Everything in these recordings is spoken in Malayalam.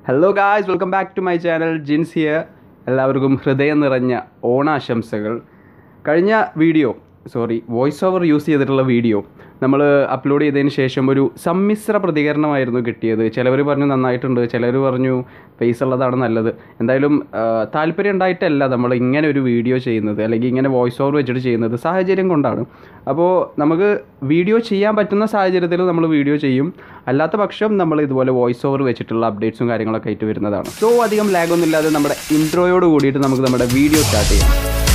hello guys welcome back to my channel Jins here എല്ലാവർക്കും ഹൃദയം നിറഞ്ഞ ഓണാശംസകൾ കഴിഞ്ഞ video sorry voice over use ചെയ്തിട്ടുള്ള വീഡിയോ നമ്മൾ അപ്ലോഡ് ചെയ്തതിന് ശേഷം ഒരു സമ്മിശ്ര പ്രതികരണമായിരുന്നു കിട്ടിയത് ചിലവർ പറഞ്ഞു നന്നായിട്ടുണ്ട് ചിലർ പറഞ്ഞു ഫേസ് ഉള്ളതാണ് നല്ലത് എന്തായാലും ആ, താല്പര്യം ഉണ്ടായിട്ടല്ല നമ്മൾ ഇങ്ങനെ ഒരു വീഡിയോ ചെയ്യുന്നത് അല്ലെങ്കിൽ ഇങ്ങനെ വോയിസ് ഓവർ വെച്ചിട്ട് ചെയ്യുന്നത് സാഹചര്യം കൊണ്ടാണ് അപ്പോൾ നമുക്ക് വീഡിയോ ചെയ്യാൻ പറ്റുന്ന സാഹചര്യത്തിൽ നമ്മൾ വീഡിയോ ചെയ്യും അല്ലാത്ത പക്ഷം നമ്മൾ ഇതുപോലെ വോയിസ് ഓവർ വെച്ചിട്ടുള്ള അപ്ഡേറ്റ്സും കാര്യങ്ങളൊക്കെ ആയിട്ട് വരുന്നതാണ് സോ അധികം ലാഗൊന്നും ഇല്ലാതെ നമ്മുടെ ഇൻട്രോയോട് കൂടിയിട്ട് നമുക്ക് നമ്മുടെ വീഡിയോ സ്റ്റാർട്ട് ചെയ്യാം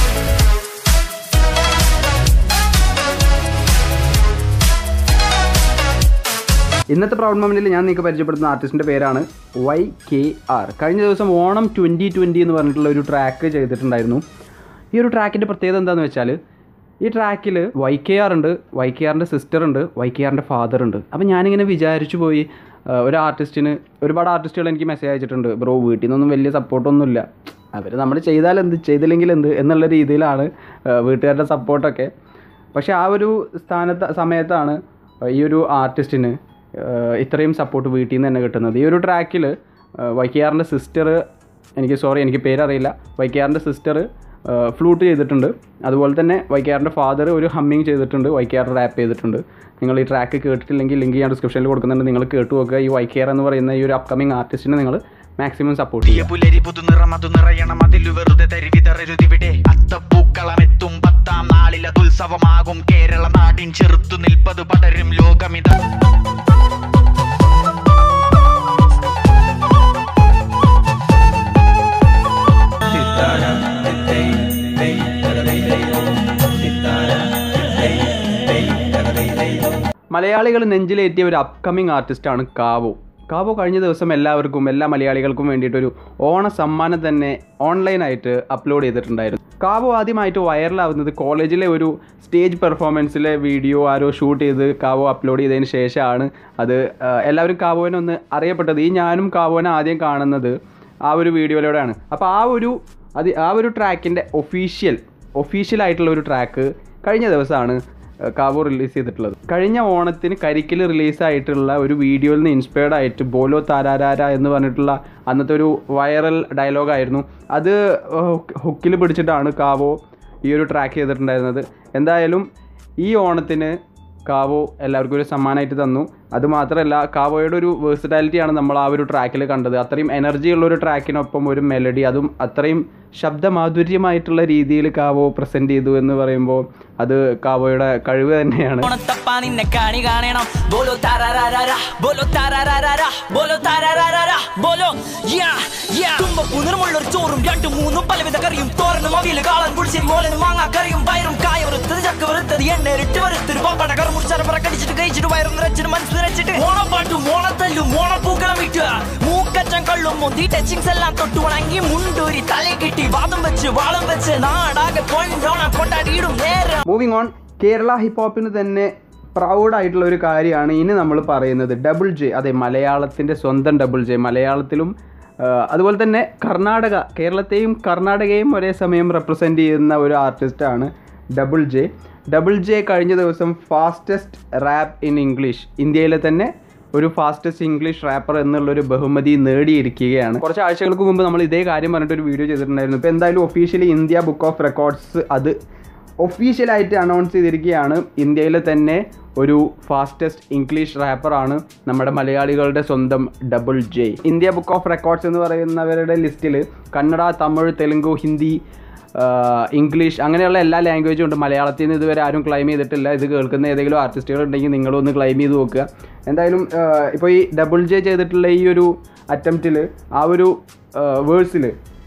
ഇന്നത്തെ പ്രൗഡ് മൊമെൻറ്റിൽ ഞാൻ നിങ്ങൾക്ക് പരിചയപ്പെടുത്തുന്ന ആർട്ടിസ്റ്റിൻ്റെ പേരാണ് വൈ കെ ആർ കഴിഞ്ഞ ദിവസം ഓണം ട്വൻറ്റി ട്വൻറ്റി എന്ന് പറഞ്ഞിട്ടുള്ള ഒരു ട്രാക്ക് ചെയ്തിട്ടുണ്ടായിരുന്നു ഈ ഒരു ട്രാക്കിൻ്റെ പ്രത്യേകത എന്താണെന്ന് വെച്ചാൽ ഈ ട്രാക്കിൽ വൈ കെ ആർ ഉണ്ട് വൈ കെ ആറിൻ്റെ സിസ്റ്റർ ഉണ്ട് വൈ കെ ആറിൻ്റെ ഫാദർ ഉണ്ട് അപ്പോൾ ഞാനിങ്ങനെ വിചാരിച്ചു പോയി ആ, ഒരു ആർട്ടിസ്റ്റിന് ഒരുപാട് ആർട്ടിസ്റ്റുകൾ എനിക്ക് മെസ്സേജ് അയച്ചിട്ടുണ്ട് ബ്രോ വീട്ടിൽ നിന്നൊന്നും വലിയ സപ്പോർട്ടൊന്നുമില്ല അവർ നമ്മൾ ചെയ്താൽ എന്ത് ചെയ്തില്ലെങ്കിൽ എന്ത് എന്നുള്ള രീതിയിലാണ് ആ, വീട്ടുകാരുടെ സപ്പോർട്ടൊക്കെ പക്ഷേ ആ ഒരു സ്ഥാനത്ത് സമയത്താണ് ഈ ഒരു ആർട്ടിസ്റ്റിന് ഇത്രയും സപ്പോർട്ട് വീട്ടിൽ നിന്ന് തന്നെ കിട്ടുന്നത് ഈ ഒരു ട്രാക്കിൽ വൈ കെ ആറിൻ്റെ സിസ്റ്റർ എനിക്ക് സോറി എനിക്ക് പേരറിയില്ല വൈ കെ ആറിൻ്റെ സിസ്റ്റർ ഫ്ലൂട്ട് ചെയ്തിട്ടുണ്ട് അതുപോലെ തന്നെ വൈ കെ ആറിൻ്റെ ഫാദർ ഒരു ഹമ്മിങ് ചെയ്തിട്ടുണ്ട് വൈ കെ ആർ റാപ്പ് ചെയ്തിട്ടുണ്ട് നിങ്ങൾ ഈ ട്രാക്ക് കേട്ടിട്ടില്ലെങ്കിൽ ലിങ്ക് ഞാൻ ഡിസ്ക്രിപ്ഷനിൽ കൊടുക്കുന്നുണ്ട് നിങ്ങൾ കേട്ട് നോക്കുക ഈ വൈ കെ ആർ എന്ന് പറയുന്ന ഈ ഒരു അപ്കമിങ് ആർട്ടിസ്റ്റിനെ നിങ്ങൾ മാക്സിമം സപ്പോർട്ട് പുതിയ ചെയ്യുക പുലരി പുതുനിറം അതു നിറയണം അതിലു വെറുതെ തരിവിതറരുതിവിടെ അത്തപ്പൂക്കളമെത്തും പത്താം നാളിൽ അതുത്സവമാകും കേരള നാടിൻ ചെറുത്തു നിൽപ്പത് പടരും ലോകമിത മലയാളികൾ നെഞ്ചിലേറ്റിയ ഒരു അപ്കമിങ് ആർട്ടിസ്റ്റാണ് കാവോ കാവോ കഴിഞ്ഞ ദിവസം എല്ലാവർക്കും എല്ലാ മലയാളികൾക്കും വേണ്ടിയിട്ടൊരു ഓണ സമ്മാനം തന്നെ ഓൺലൈനായിട്ട് അപ്ലോഡ് ചെയ്തിട്ടുണ്ടായിരുന്നു കാവോ ആദ്യമായിട്ട് വൈറലാവുന്നത് കോളേജിലെ ഒരു സ്റ്റേജ് പെർഫോമൻസിലെ വീഡിയോ ആരോ ഷൂട്ട് ചെയ്ത് കാവോ അപ്ലോഡ് ചെയ്തതിന് ശേഷമാണ് അത് ആ, എല്ലാവരും കാവോനെ ഒന്ന് അറിയപ്പെട്ടത് ഈ ഞാനും കാവോനെ ആദ്യം കാണുന്നത് ആ ഒരു വീഡിയോയിലൂടെയാണ് അപ്പോൾ ആ ഒരു അത് ആ ഒരു ട്രാക്കിൻ്റെ ഒഫീഷ്യൽ ഒഫീഷ്യൽ ആയിട്ടുള്ള ഒരു ട്രാക്ക് കഴിഞ്ഞ ദിവസമാണ് ഏഹ് കാവോ റിലീസ് ചെയ്തിട്ടുള്ളത് കഴിഞ്ഞ ഓണത്തിന് കരിക്കിൽ റിലീസായിട്ടുള്ള ഒരു വീഡിയോയിൽ നിന്ന് ഇൻസ്പയർഡ് ആയിട്ട് ബോലോ താരാരാര എന്ന് പറഞ്ഞിട്ടുള്ള അന്നത്തെ ഒരു വൈറൽ ഡയലോഗായിരുന്നു അത് ഹുക്കിൽ പിടിച്ചിട്ടാണ് കാവോ ഈ ഒരു ട്രാക്ക് ചെയ്തിട്ടുണ്ടായിരുന്നത് എന്തായാലും ഈ ഓണത്തിന് കാവോ എല്ലാവർക്കും ഒരു സമ്മാനമായിട്ട് തന്നു അതുമാത്രമല്ല കാവോയുടെ ഒരു വേഴ്സിറ്റാലിറ്റിയാണ് നമ്മൾ ആ ഒരു ട്രാക്കിൽ കണ്ടത് അത്രയും എനർജി ഉള്ള ഒരു ട്രാക്കിനൊപ്പം ഒരു മെലഡി അതും അത്രയും ശബ്ദമാധുര്യമായിട്ടുള്ള രീതിയിൽ കാവോ പ്രസൻറ്റ് ചെയ്തു എന്ന് പറയുമ്പോൾ അത് കാവോയുടെ കഴിവ് തന്നെയാണ് ഓണത്തപ്പ നിന്നെ കാണി കാണണം ബോലോ താരാരാരാ ബോലോ താരാരാരാ ബോലോ താരാരാരാ ബോലോ യാ യാ തുമ്പപ്പൂ നിറമുള്ളൊരു ചോറും രണ്ടും മൂന്നും പലവിധ കറിയും തോരനും അവിയല് കാളൻ പുളിശ്ശേരി മോലനും മാങ്ങാ കറിയും പയറും കായ വറുത്തത് ചക്ക വറുത്തത് എണ്ണയിലിട്ട് വറുത്തൊരു പപ്പട കറ മുറിച്ചാറ് പറക്കടിച്ചിട്ട് കഴിച്ചിട്ട് വയറും നിറച്ചിട്ട് മനസ്സ് നിറച്ചിട്ട് ഓണപ്പാട്ടും ഓണത്തല്ലും ഓണപ്പൂക്കളം വിട്ട് മൂക്കച്ചം കള്ളും മുന്തി ടച്ചിങ്സ് എല്ലാം തൊട്ട് ഉണങ്ങി മുണ്ടൂരി തലയിൽ കിട്ടി വാദം വെച്ച് വാളം വെച്ച് നാടാകെ പൊന്നോണം കൊണ്ടാടിയിടും നേരം മൂവിങ് ഓൺ കേരള ഹിപ്പ് ഹോപ്പിന് തന്നെ പ്രൗഡ് ആയിട്ടുള്ള ഒരു കാര്യമാണ് ഇനി നമ്മൾ പറയുന്നത് ഡബിൾ ജെ അതെ മലയാളത്തിൻ്റെ സ്വന്തം ഡബിൾ ജെ മലയാളത്തിലും ആ, അതുപോലെ തന്നെ കർണാടക കേരളത്തെയും കർണാടകയും ഒരേ സമയം റെപ്രസെൻ്റ് ചെയ്യുന്ന ഒരു ആർട്ടിസ്റ്റാണ് ഡബിൾ ജെ ഡബിൾ ജെ കഴിഞ്ഞ ദിവസം ഫാസ്റ്റസ്റ്റ് റാപ്പ് ഇൻ ഇംഗ്ലീഷ് ഇന്ത്യയിലെ തന്നെ ഒരു ഫാസ്റ്റസ്റ്റ് ഇംഗ്ലീഷ് റാപ്പർ എന്നുള്ളൊരു ബഹുമതി നേടിയിരിക്കുകയാണ് കുറച്ച് ആഴ്ചകൾക്ക് മുമ്പ് നമ്മൾ ഇതേ കാര്യം പറഞ്ഞിട്ട് ഒരു വീഡിയോ ചെയ്തിട്ടുണ്ടായിരുന്നു ഇപ്പോൾ എന്തായാലും officially India book of records അത് ഒഫീഷ്യലായിട്ട് അനൗൺസ് ചെയ്തിരിക്കുകയാണ് ഇന്ത്യയിലെ തന്നെ ഒരു ഫാസ്റ്റസ്റ്റ് ഇംഗ്ലീഷ് റാപ്പറാണ് നമ്മുടെ മലയാളികളുടെ സ്വന്തം double J India book of records എന്ന് പറയുന്നവരുടെ ലിസ്റ്റിൽ കന്നഡ തമിഴ് തെലുങ്ക് ഹിന്ദി ആ, ഇംഗ്ലീഷ് അങ്ങനെയുള്ള എല്ലാ ലാംഗ്വേജും ഉണ്ട് മലയാളത്തിൽ നിന്ന് ഇതുവരെ ആരും ക്ലൈം ചെയ്തിട്ടില്ല ഇത് കേൾക്കുന്ന ഏതെങ്കിലും ആർട്ടിസ്റ്റുകൾ ഉണ്ടെങ്കിൽ നിങ്ങളൊന്ന് ക്ലൈം ചെയ്ത് നോക്കുക എന്തായാലും ഇപ്പോൾ ഈ ഡബിൾ ജെ ചെയ്തിട്ടുള്ള ഈ ഒരു അറ്റംപ്റ്റിൽ ആ ഒരു വേഴ്സിൽ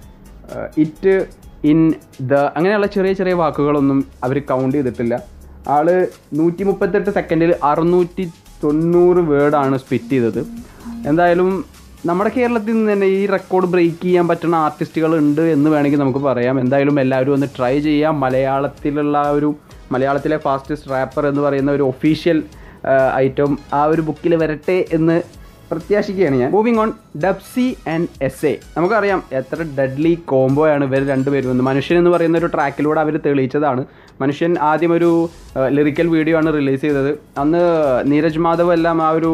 ഇറ്റ് ഇൻ ദ അങ്ങനെയുള്ള ചെറിയ ചെറിയ വാക്കുകളൊന്നും അവർ കൗണ്ട് ചെയ്തിട്ടില്ല ആള് നൂറ്റി മുപ്പത്തെട്ട് സെക്കൻഡിൽ അറുന്നൂറ്റി തൊണ്ണൂറ് വേർഡാണ് സ്പിറ്റ് ചെയ്തത് എന്തായാലും നമ്മുടെ കേരളത്തിൽ നിന്ന് തന്നെ ഈ റെക്കോർഡ് ബ്രേക്ക് ചെയ്യാൻ പറ്റുന്ന ആർട്ടിസ്റ്റുകൾ ഉണ്ട് എന്ന് വേണമെങ്കിൽ നമുക്ക് പറയാം എന്തായാലും എല്ലാവരും ഒന്ന് ട്രൈ ചെയ്യാം മലയാളത്തിലുള്ള ആ ഒരു മലയാളത്തിലെ ഫാസ്റ്റസ്റ്റ് റാപ്പർ എന്ന് പറയുന്ന ഒരു ഒഫീഷ്യൽ ഐറ്റം ആ ഒരു ബുക്കിൽ വരട്ടെ എന്ന് പ്രത്യാശിക്കുകയാണ് ഞാൻ moving on Dabzee and S A നമുക്കറിയാം എത്ര ഡെഡ്ലി കോംബോ ആണ് ഇവർ രണ്ടുപേരും എന്ന് മനുഷ്യൻ എന്ന് പറയുന്ന ഒരു ട്രാക്കിലൂടെ അവർ തെളിയിച്ചതാണ് മനുഷ്യൻ ആദ്യം ഒരു ലിറിക്കൽ വീഡിയോ ആണ് റിലീസ് ചെയ്തത് അന്ന് നീരജ് മാധവ് എല്ലാം ആ ഒരു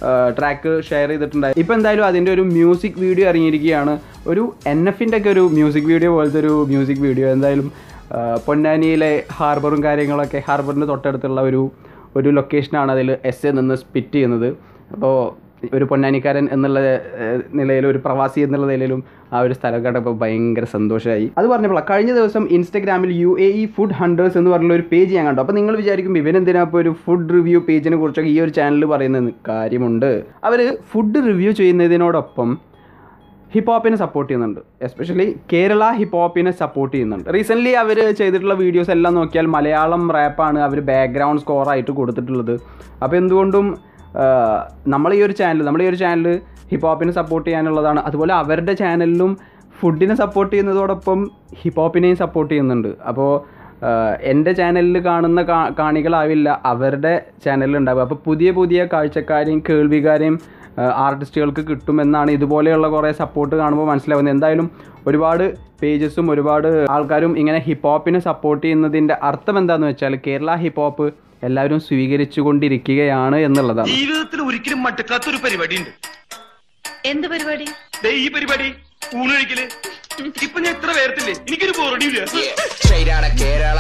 ട്രാക്ക് ഷെയർ ചെയ്തിട്ടുണ്ടായി ഇപ്പോൾ എന്തായാലും അതിൻ്റെ ഒരു മ്യൂസിക് വീഡിയോ ഇറങ്ങിയിരിക്കുകയാണ് ഒരു എൻ എഫിൻ്റെ ഒക്കെ ഒരു മ്യൂസിക് വീഡിയോ പോലത്തെ ഒരു മ്യൂസിക് വീഡിയോ എന്തായാലും ആ, പൊന്നാനിയിലെ ഹാർബറും കാര്യങ്ങളൊക്കെ ഹാർബറിൻ്റെ തൊട്ടടുത്തുള്ള ഒരു ഒരു ലൊക്കേഷനാണ് അതിൽ എസ് എ നിന്ന് സ്പിറ്റ് ചെയ്യുന്നത് അപ്പോൾ ഒരു പൊന്നാനിക്കാരൻ എന്നുള്ള ഏഹ്, നിലയിലും ഒരു പ്രവാസി എന്നുള്ള നിലയിലും ആ ഒരു സ്ഥലം കണ്ടപ്പോൾ ഭയങ്കര സന്തോഷമായി അത് പറഞ്ഞപ്പോൾ കഴിഞ്ഞ ദിവസം ഇൻസ്റ്റഗ്രാമിൽ U A E food hunters എന്ന് പറഞ്ഞ ഒരു പേജ് ഞാൻ കണ്ടു അപ്പോൾ നിങ്ങൾ വിചാരിക്കും ഇവനെന്തിനാ ഇപ്പോൾ ഒരു ഫുഡ് റിവ്യൂ പേജിനെ കുറിച്ചൊക്കെ ഈ ഒരു ചാനൽ പറയുന്നത് കാര്യമുണ്ട് അവർ ഫുഡ് റിവ്യൂ ചെയ്യുന്നതിനോടൊപ്പം ഹിപ്പ് ഹോപ്പിനെ സപ്പോർട്ട് ചെയ്യുന്നുണ്ട് എസ്പെഷ്യലി കേരള ഹിപ്പ് ഹോപ്പിനെ സപ്പോർട്ട് ചെയ്യുന്നുണ്ട് റീസെൻ്റ്ലി അവർ ചെയ്തിട്ടുള്ള വീഡിയോസ് എല്ലാം നോക്കിയാൽ മലയാളം റാപ്പാണ് അവർ ബാക്ക്ഗ്രൗണ്ട് സ്കോർ ആയിട്ട് കൊടുത്തിട്ടുള്ളത് അപ്പോൾ എന്തുകൊണ്ടും നമ്മൾ ഈ ഒരു ചാനൽ നമ്മൾ ഈ ഒരു ചാനൽ ഹിപ്പ് ഹോപ്പിനെ സപ്പോർട്ട് ചെയ്യാനുള്ളതാണ് അതുപോലെ അവരുടെ ചാനലിലും ഫുഡിനെ സപ്പോർട്ട് ചെയ്യുന്നതോടൊപ്പം ഹിപ്പ് ഹോപ്പിനെയും സപ്പോർട്ട് ചെയ്യുന്നുണ്ട് അപ്പോൾ എൻ്റെ ചാനലിൽ കാണുന്ന കാ- കാണികളാവില്ല അവരുടെ ചാനലിൽ ഉണ്ടാവുക അപ്പോൾ പുതിയ പുതിയ കാഴ്ചക്കാരെയും കേൾവിക്കാരെയും ആർട്ടിസ്റ്റുകൾക്ക് കിട്ടുമെന്നാണ് ഇതുപോലെയുള്ള കുറേ സപ്പോർട്ട് കാണുമ്പോൾ മനസ്സിലാവുന്നത് എന്തായാലും ഒരുപാട് പേജസും ഒരുപാട് ആൾക്കാരും ഇങ്ങനെ ഹിപ്പ് ഹോപ്പിനെ സപ്പോർട്ട് ചെയ്യുന്നതിൻ്റെ അർത്ഥം എന്താണെന്ന് വെച്ചാൽ കേരള ഹിപ്പ് ഹോപ്പ് എല്ലാവരും സ്വീകരിച്ചു കൊണ്ടിരിക്കുകയാണ് എന്നുള്ളതാണ് ജീവിതത്തിൽ ഒരിക്കലും മടുക്കാത്ത ഒരു പരിപാടി ഉണ്ട് എന്ത് പരിപാടി ഈ പരിപാടി ഊണ് കഴിക്കല് ഇപ്പൊ ഞാൻ എത്ര പേർത്തില്ലേ എനിക്കൊരു ബോറടിയില്ല Straight out of കേരള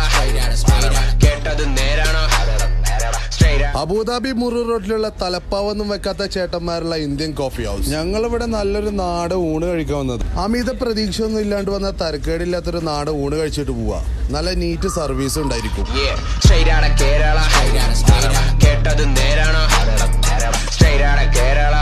കേട്ടത് നേരാണോ Straight out അബുദാബി മുറു റോഡിലുള്ള തലപ്പാവൊന്നും വെക്കാത്ത ചേട്ടന്മാരുള്ള ഇന്ത്യൻ കോഫി ഹൗസ് ഞങ്ങളിവിടെ നല്ലൊരു നാട് ഊണ് കഴിക്കാൻ വന്നത് അമിത പ്രതീക്ഷ ഒന്നും ഇല്ലാണ്ട് വന്ന തരക്കേടില്ലാത്തൊരു നാട് ഊണ് കഴിച്ചിട്ട് പോവാ നല്ല നീറ്റ് സർവീസ് ഉണ്ടായിരിക്കും yeah Straight out of Kerala കേട്ടത് നേരാണോ Straight out of കേരള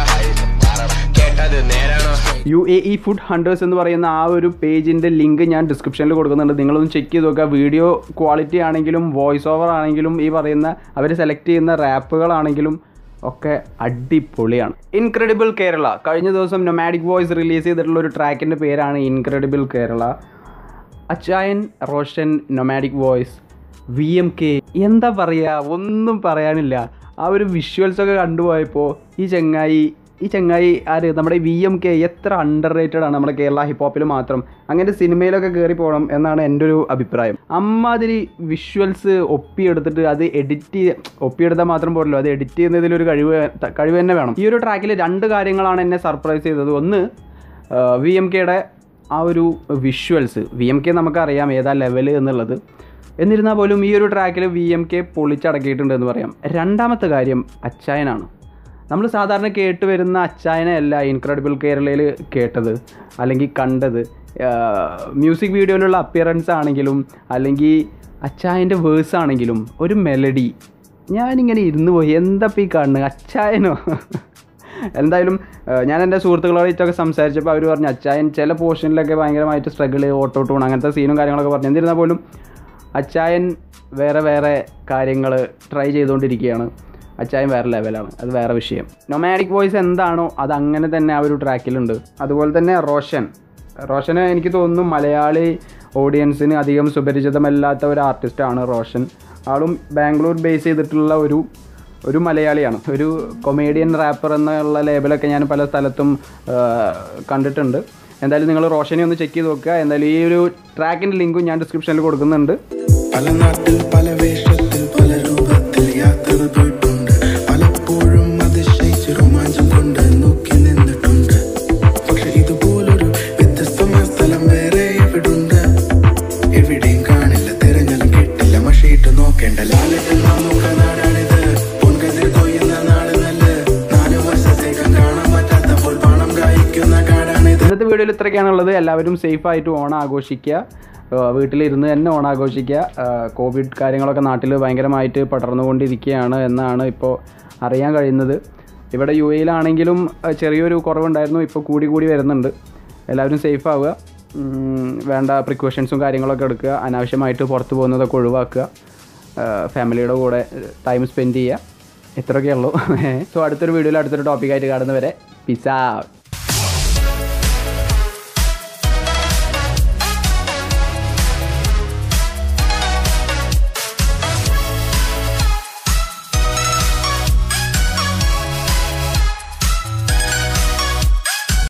കേട്ടത് നേരാണോ U A E food hunters എന്ന് പറയുന്ന ആ ഒരു പേജിൻ്റെ ലിങ്ക് ഞാൻ ഡിസ്ക്രിപ്ഷനിൽ കൊടുക്കുന്നുണ്ട് നിങ്ങളൊന്ന് ചെക്ക് ചെയ്ത് നോക്കുക വീഡിയോ ക്വാളിറ്റി ആണെങ്കിലും വോയിസ് ഓവർ ആണെങ്കിലും ഈ പറയുന്ന അവർ സെലക്ട് ചെയ്യുന്ന റാപ്പുകളാണെങ്കിലും ഒക്കെ അടിപൊളിയാണ് ഇൻക്രെഡിബിൾ കേരള കഴിഞ്ഞ ദിവസം നൊമാഡിക് വോയിസ് റിലീസ് ചെയ്തിട്ടുള്ള ഒരു ട്രാക്കിൻ്റെ പേരാണ് incredible Kerala Achayan Roshan nomadic voice V M K എന്താ പറയുക ഒന്നും പറയാനില്ല ആ ഒരു വിഷ്വൽസൊക്കെ കണ്ടുപോയപ്പോൾ ഈ ചങ്ങായി ഈ ചങ്ങായി ആര് നമ്മുടെ വി എം കെ എത്ര അണ്ടർ റേറ്റഡ് ആണ് നമ്മുടെ കേരള ഹിപ്പ് ഹോപ്പിൽ മാത്രം അങ്ങനെ സിനിമയിലൊക്കെ കയറി പോകണം എന്നാണ് എൻ്റെ ഒരു അഭിപ്രായം അമ്മാതിരി വിഷ്വൽസ് ഒപ്പിയെടുത്തിട്ട് അത് എഡിറ്റ് ഒപ്പിയെടുത്താൽ മാത്രം പോരല്ലോ അത് എഡിറ്റ് ചെയ്യുന്നതിലൊരു കഴിവ് കഴിവ് തന്നെ വേണം ഈ ഒരു ട്രാക്കിൽ രണ്ട് കാര്യങ്ങളാണ് എന്നെ സർപ്രൈസ് ചെയ്തത് ഒന്ന് വി എം കെയുടെ ആ ഒരു വിഷ്വൽസ് വി എം കെ നമുക്കറിയാം ഏതാ ലെവൽ എന്നുള്ളത് എന്നിരുന്നാൽ പോലും ഈ ഒരു ട്രാക്കിൽ വി എം കെ പൊളിച്ചടക്കിയിട്ടുണ്ട് എന്ന് പറയാം രണ്ടാമത്തെ കാര്യം അച്ചായനാണ് നമ്മൾ സാധാരണ കേട്ട് വരുന്ന അച്ചായനെ അല്ല ഇൻക്രെഡിബിൾ കേരളയിൽ കേട്ടത് അല്ലെങ്കിൽ കണ്ടത് മ്യൂസിക് വീഡിയോയിലുള്ള അപ്പിയറൻസ് ആണെങ്കിലും അല്ലെങ്കിൽ അച്ചായൻ്റെ വേഴ്സ് ആണെങ്കിലും ഒരു മെലഡി ഞാനിങ്ങനെ ഇരുന്ന് പോയി എന്താ ഈ കാണുന്നത് അച്ചായനോ എന്തായാലും ഏഹ്, ഞാൻ എൻ്റെ സുഹൃത്തുക്കളായിട്ടൊക്കെ സംസാരിച്ചപ്പോൾ അവർ പറഞ്ഞു അച്ചായൻ ചില പോർഷനിലൊക്കെ ഭയങ്കരമായിട്ട് സ്ട്രഗിൾ ഓട്ടോ ടൂൺ അങ്ങനത്തെ സീനും കാര്യങ്ങളൊക്കെ പറഞ്ഞു എന്നിരുന്നാൽ പോലും അച്ചായൻ വേറെ വേറെ കാര്യങ്ങൾ ട്രൈ ചെയ്തുകൊണ്ടിരിക്കുകയാണ് അച്ചായൻ വേറെ ലെവലാണ് അത് വേറെ വിഷയം നൊമാഡിക് വോയിസ് എന്താണോ അത് അങ്ങനെ തന്നെ ആ ഒരു ട്രാക്കിലുണ്ട് അതുപോലെ തന്നെ റോഷൻ റോഷന് എനിക്ക് തോന്നുന്നു മലയാളി ഓഡിയൻസിന് അധികം സുപരിചിതമല്ലാത്ത ഒരു ആർട്ടിസ്റ്റാണ് റോഷൻ ആളും ബാംഗ്ലൂർ ബേസ് ചെയ്തിട്ടുള്ള ഒരു ഒരു മലയാളിയാണ് ഒരു കൊമേഡിയൻ റാപ്പർ എന്നുള്ള ലേബലൊക്കെ ഞാൻ പല സ്ഥലത്തും ആ, കണ്ടിട്ടുണ്ട് എന്തായാലും നിങ്ങൾ റോഷനെ ഒന്ന് ചെക്ക് ചെയ്ത് നോക്കുക എന്തായാലും ഈ ഒരു ട്രാക്കിൻ്റെ ലിങ്കും ഞാൻ ഡിസ്ക്രിപ്ഷനിൽ കൊടുക്കുന്നുണ്ട് പല നാട്ടിൽ പല വേഷത്തിൽ പല രൂപത്തിൽ യാത്ര പോയിട്ടുണ്ട് പലപ്പോഴും അതിശയിച്ച് രോമാഞ്ചം കൊണ്ട് നോക്കി നിന്നിട്ടുണ്ട് പക്ഷെ ഇതുപോലൊരു വ്യത്യസ്തമായ സ്ഥലം വേറെ എവിടുണ്ട് എവിടെയും കാണില്ല തിരഞ്ഞാലും കിട്ടില്ല മഷിയിട്ട് നോക്കേണ്ട ലാലിട്ട് നമുക്ക് നാടാണിത് പൊൻകതിർ കൊയ്യുന്ന നാട് നല്ല നാല് വർഷത്തേക്കും കാണാൻ പറ്റാത്തപ്പോൾ പണം കായ്ക്കുന്ന കാടാണിത് ഇന്നത്തെ വീഡിയോയിൽ ഇത്രയൊക്കെയാണുള്ളത് എല്ലാവരും സേഫ് ആയിട്ട് ഓണം ആഘോഷിക്കുക ആ, വീട്ടിലിരുന്ന് തന്നെ ഓണം ആഘോഷിക്കുക ആ, കോവിഡ് കാര്യങ്ങളൊക്കെ നാട്ടിൽ ഭയങ്കരമായിട്ട് പടർന്നുകൊണ്ടിരിക്കുകയാണ് എന്നാണ് ഇപ്പോൾ അറിയാൻ കഴിയുന്നത് ഇവിടെ യു എയിലാണെങ്കിലും ആ, ചെറിയൊരു കുറവുണ്ടായിരുന്നു ഇപ്പോൾ കൂടി കൂടി വരുന്നുണ്ട് എല്ലാവരും സേഫ് ആവുക ഉം, വേണ്ട പ്രിക്കോഷൻസും കാര്യങ്ങളൊക്കെ എടുക്കുക അനാവശ്യമായിട്ട് പുറത്ത് പോകുന്നതൊക്കെ ഒഴിവാക്കുക ഫാമിലിയുടെ കൂടെ ടൈം സ്പെൻഡ് ചെയ്യുക ഇത്രയൊക്കെ ഉള്ളൂ സോ അടുത്തൊരു വീഡിയോയിൽ അടുത്തൊരു ടോപ്പിക്കായിട്ട് കാണുന്നവരെ പിസ്സാ